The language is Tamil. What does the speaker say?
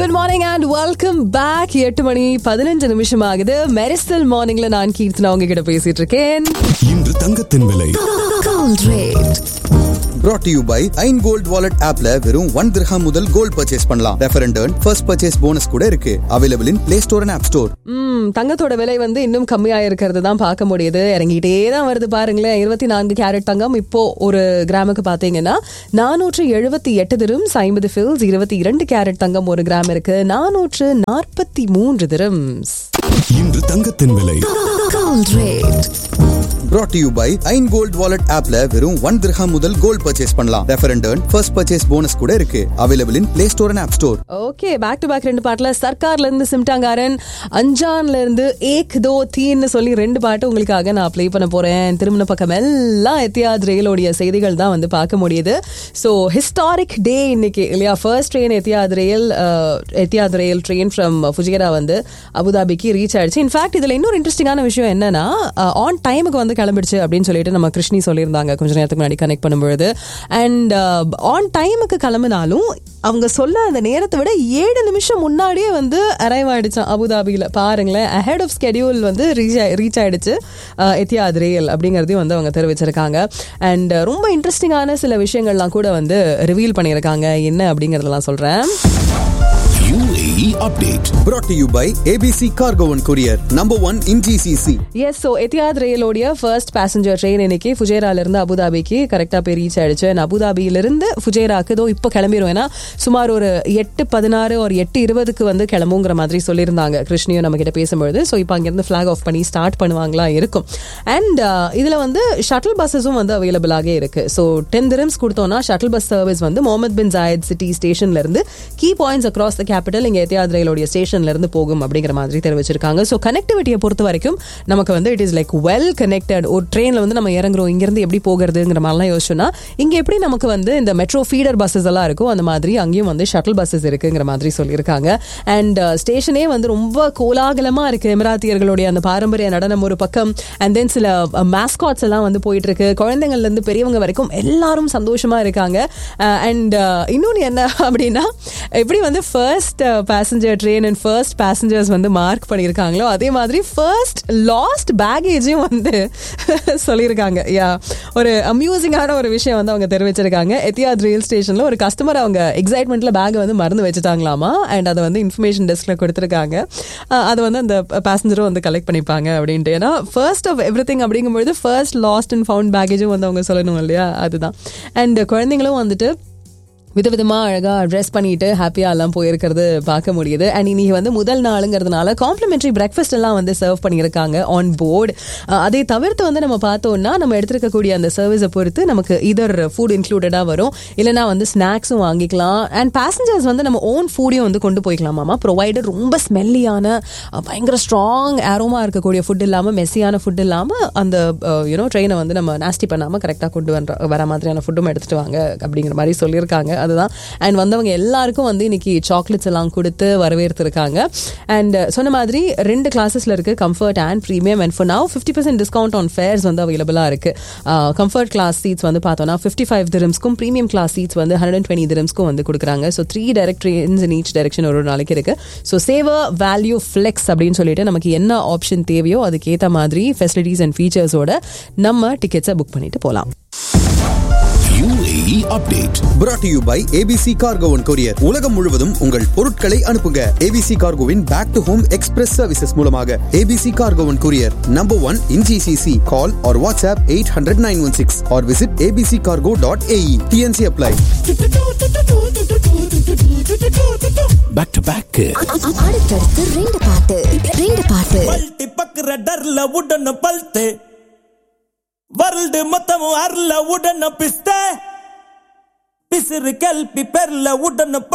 Good morning and welcome back எட்டு மணி பதினஞ்சு நிமிஷம் ஆகுது மெரிசல் மார்னிங்ல நான் கீர்த்தனா உங்ககிட்ட பேசிட்டு இருக்கேன் இன்று தங்கத்தின் விலை Gold rate. brought to you by Ain gold wallet ஆப்ல வெறும் ஒன் திரஹாம் முதல் கோல்ட் பர்ச்சேஸ் பண்ணலாம் ரெஃபரண்ட் ஃபர்ஸ்ட் பர்ச்சேஸ் போனஸ் கூட இருக்கு available in Play Store and App Store hmm தங்கத்தோட விலை வந்து இன்னும் கம்மியா இருக்கிறது தான் பார்க்க முடியுது இறங்கிட்டே தான் வருது பாருங்களேன் இருபத்தி நான்கு கேரட் தங்கம் இப்போ ஒரு கிராமுக்கு பாத்தீங்கன்னா நானூற்று எழுபத்தி எட்டு திரும்ஸ் ஐம்பது ஃபில்ஸ் இருபத்தி இரண்டு கேரட் தங்கம் ஒரு கிராம் இருக்கு நானூற்று நாற்பத்தி மூன்று திரும்ஸ் இன்று தங்கத்தின் விலை Gold rate. brought to you by Ain gold wallet ஆப்ல வெறும் ஒன் திரஹாம் முதல் கோல்ட் பர்ச்சேஸ் பண்ணலாம் ரெஃபரண்ட் ஃபர்ஸ்ட் பர்ச்சேஸ் போனஸ் கூட இருக்கு available in Play Store and App Store okay back to back ரெண்டு பாட்டுல சர்க்கார்ல இருந்து சிம்டாங்காரன் அஞ்சான்ல இருந்து ஏக் தோ தீன்னு சொல்லி ரெண்டு பாட்டு உங்களுக்காக நான் ப்ளே பண்ண போறேன் திருமண பக்கம் எல்லாம் எத்தியாத் ரயிலோடைய செய்திகள் தான் வந்து பார்க்க முடியுது ஸோ ஹிஸ்டாரிக் டே இன்னைக்கு இல்லையா first train Etihad rail Etihad rail train from Fujairah வந்து அபுதாபிக்கு ரீச் ஆயிடுச்சு இன்ஃபேக்ட் இதுல இன்னொரு இன்ட்ரெஸ்டிங்கான விஷயம் என்னன்னா ஆன் டைமுக்கு வந்து கிளம்பிடுச்சு அப்படின்னு சொல்லிட்டு நம்ம கிருஷ்ணி சொல்லியிருந்தாங்க கொஞ்ச நேரத்துக்கு முன்னாடி கனெக்ட் பண்ணும்பொழுது அண்ட் ஆன் டைமுக்கு கிளம்பினாலும் அவங்க சொல்ல அந்த நேரத்தை விட ஏழு நிமிஷம் முன்னாடியே வந்து அரைவ் ஆயிடுச்சான் அபுதாபியில் பாருங்களேன் அஹெட் ஆஃப் ஸ்கெடியூல் வந்து ரீச் ரீச் ஆயிடுச்சு எத்தியாத் ரேல் அப்படிங்கிறதையும் வந்து அவங்க தெரிவிச்சிருக்காங்க அண்ட் ரொம்ப இன்ட்ரெஸ்டிங்கான சில விஷயங்கள்லாம் கூட வந்து ரிவீல் பண்ணியிருக்காங்க என்ன அப்படிங்கிறதெல்லாம் சொல்கிறேன் UAE update brought to you by ABC cargo one courier number one in GCC yes so Etihad ரயிலோடைய ஃபர்ஸ்ட் பேசஞ்சர் ட்ரெயின் இன்னைக்கு ஃபுஜேரால இருந்து அபுதாபிக்கு கரெக்டாக போய் ரீச் ஆயிடுச்சு அண்ட் அபுதாபியிலிருந்து ஃபுஜேராக்கு இதோ இப்போ கிளம்பிடும் ஏன்னா சுமார் ஒரு எட்டு பதினாறு ஒரு எட்டு இருபதுக்கு வந்து கிளம்புங்கிற மாதிரி சொல்லியிருந்தாங்க கிருஷ்ணியும் நம்ம கிட்ட பேசும்பொழுது ஸோ இப்போ அங்கேருந்து ஃபிளாக் ஆஃப் பண்ணி ஸ்டார்ட் பண்ணுவாங்களா இருக்கும் அண்ட் இதில் வந்து ஷட்டில் பஸ்ஸஸும் வந்து அவைலபிளாகவே இருக்கு ஸோ டென் திரம்ஸ் கொடுத்தோம்னா ஷட்டில் பஸ் சர்வீஸ் வந்து முகமது பின் ஜாயத் சிட்டி ஸ்டேஷன்ல இருந்து key points across the capital இங்கே எத்தியாத் ரயிலோடைய ஸ்டேஷன்ல இருந்து போகும் அப்படிங்கிற மாதிரி தெரிவிச்சிருக்காங்க ஸோ கனெக்டிவிட்டியை பொறுத்த வரைக்கும் நமக்கு வந்து it is like well connected ஒரு ட்ரெயினில் வந்து நம்ம இறங்குறோம் இங்கேருந்து எப்படி போகிறதுங்கிற மாதிரிலாம் யோசிச்சோம்னா இங்கே எப்படி நமக்கு வந்து இந்த மெட்ரோ ஃபீடர் பஸ்ஸஸ் எல்லாம் இருக்கும் அந்த மாதிரி அங்கேயும் வந்து ஷட்டில் பஸ்ஸஸ் இருக்குங்கிற மாதிரி சொல்லியிருக்காங்க அண்ட் ஸ்டேஷனே வந்து ரொம்ப கோலாகலமாக இருக்கு எமிராத்தியர்களுடைய அந்த பாரம்பரிய நடனம் ஒரு பக்கம் அண்ட் தென் சில மேஸ்காட்ஸ் எல்லாம் வந்து போயிட்டு இருக்கு குழந்தைங்கள்ல இருந்து பெரியவங்க வரைக்கும் எல்லாரும் சந்தோஷமா இருக்காங்க அண்ட் இன்னொன்று என்ன அப்படின்னா எப்படி வந்து first passenger train and first passengers வந்து மார்க் பண்ணியிருக்காங்களோ அதே மாதிரி ஃபர்ஸ்ட் லாஸ்ட் பேகேஜையும் வந்து சொல்லியிருக்காங்க யா ஒரு அம்யூசிங்கான ஒரு விஷயம் வந்து அவங்க தெரிவிச்சிருக்காங்க எத்தியாத் ரயில் ஸ்டேஷனில் ஒரு கஸ்டமர் அவங்க எக்ஸைட்மெண்ட்டில் பேக்கை வந்து மறந்து வச்சுட்டாங்களாமா அண்ட் அதை வந்து இன்ஃபர்மேஷன் டெஸ்கில் கொடுத்துருக்காங்க அஹ் அதை வந்து அந்த பேசஞ்சரும் வந்து கலெக்ட் பண்ணிப்பாங்க அப்படின்ட்டு ஏன்னா ஃபர்ஸ்ட் ஆஃப் எவ்ரி திங் அப்படிங்கும்பொழுது ஃபர்ஸ்ட் லாஸ்ட் அண்ட் ஃபவுண்ட் பேக்கேஜும் வந்து அவங்க சொல்லணும் இல்லையா அதுதான் அண்ட் குழந்தைங்களும் வந்துட்டு விதவிதமாக அழகாக ட்ரெஸ் பண்ணிட்டு ஹாப்பியாக எல்லாம் போயிருக்கிறது பார்க்க முடியுது அண்ட் இன்னைக்கு வந்து முதல் நாளுங்கிறதுனால காம்ப்ளிமெண்ட்ரி பிரேக்ஃபாஸ்ட் எல்லாம் வந்து சர்வ் பண்ணியிருக்காங்க ஆன் போர்டு அதை தவிர்த்து வந்து நம்ம பார்த்தோம்னா நம்ம எடுத்துருக்கக்கூடிய அந்த சர்வீஸை பொறுத்து நமக்கு இதர் ஃபுட் இன்க்ளூடடாக வரும் இல்லைனா வந்து ஸ்நாக்ஸும் வாங்கிக்கலாம் அண்ட் பேசஞ்சர்ஸ் வந்து நம்ம ஓன் ஃபுட்டையும் வந்து கொண்டு போய்க்கலாமாமா ப்ரொவைடட் ரொம்ப ஸ்மெல்லியான பயங்கர ஸ்ட்ராங் ஆரோமா இருக்கக்கூடிய ஃபுட் இல்லாமல் மெஸ்ஸியான ஃபுட் இல்லாமல் அந்த யூனோ ட்ரெயினை வந்து நம்ம நாஸ்டி பண்ணாமல் கரெக்டாக கொண்டு வர வர மாதிரியான ஃபுட்டும் எடுத்துட்டு வாங்க அப்படிங்கிற மாதிரி சொல்லியிருக்காங்க அதுதான் அண்ட் வந்தவங்க எல்லாருக்கும் வந்து இன்னைக்கு சாக்லேட்ஸ் எல்லாம் கொடுத்து வரவேற்றிருக்காங்க அண்ட் சொன்ன மாதிரி ரெண்டு கிளாஸஸ்ல இருக்கு comfort and premium and for now fifty percent discount on fares வந்து அவைலபிளாக இருக்கு கம்ஃபர்ட் கிளாஸ் சீட்ஸ் வந்து பார்த்தோம்னா ஃபிஃப்டி ஃபைவ் திரம்ஸ்க்கும் ப்ரீமியம் கிளாஸ் சீட்ஸ் வந்து ஹண்ட்ரட் அண்ட் டுவெண்ட்டி திரம்ஸ்க்கும் வந்து கொடுக்குறாங்க so three direct trains in each direction ஒரு நாளைக்கு இருக்கு ஸோ சேவர் வேல்யூ ஃப்ளெக்ஸ் அப்படின்னு சொல்லிட்டு நமக்கு என்ன ஆப்ஷன் தேவையோ அதுக்கேற்ற மாதிரி ஃபெசிலிட்டிஸ் அண்ட் ஃபீச்சர்ஸோட நம்ம டிக்கெட்ஸை புக் பண்ணிட்டு போகலாம் UAE update brought to you by ABC cargo one courier உலகம் முழுவதும் உங்கள் பொருட்களை அனுப்புங்க ஏபிசி கார்கோவின் back to home express services மூலமாக ABC cargo one courier number one in GCC call or WhatsApp eight hundred nine one six or visit ABC cargo dot AE TNC apply back to back அடுத்தடுத்து ரெண்டு பாட்டு ரெண்டு பாட்டு பல்ட்டி பக்குற டர்ல உடன பல்த்து வருல்டு மொத்தமும் அர்ல உடன பிஸ்த பிசிறு கல்பி பெர்ல உடன